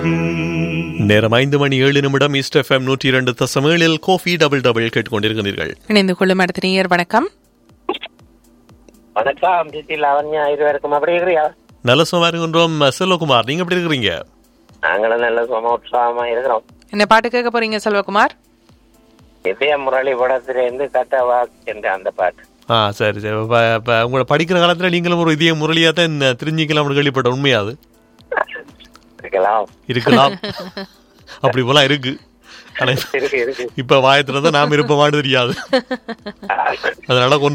அழகே நேரம் ஐந்து மணி ஏழு நிமிடம் ஈஸ்ட் எஃப்எம் நூற்றி இரண்டு தசமேழில் கோஃபி டபுள் டபுள் கேட்டுக்கொண்டிருக்கிறீர்கள் இணைந்து கொள்ளும் அடுத்த நேயர் வணக்கம் வணக்கம் சித்தி லாவண்யா இருவருக்கும் அப்படி இருக்கிறியா நல்ல சும்மா இருக்கின்றோம் செல்வகுமார் நீங்க எப்படி இருக்கிறீங்க நாங்களும் நல்ல சும உற்சாகமா இருக்கிறோம் என்ன பாட்டு கேட்க போறீங்க செல்வகுமார் இதய முரளி படத்திலிருந்து கட்டவா என்ற அந்த பாட்டு ஆ சரி சரி இப்ப இப்ப உங்களோட படிக்கிற காலத்துல நீங்களும் ஒரு இதய முரளியா தான் தெரிஞ்சிக்கலாம்னு கேள்விப்பட்ட உண்மையாது இருக்கலாம் இருக்கலாம் அப்படி போலாம் இருக்கு ஆனா இருக்கு இருக்கு இப்ப வாயத்துல தான் நாம் இருப்போமான்னு தெரியாது அதனால கொண்டு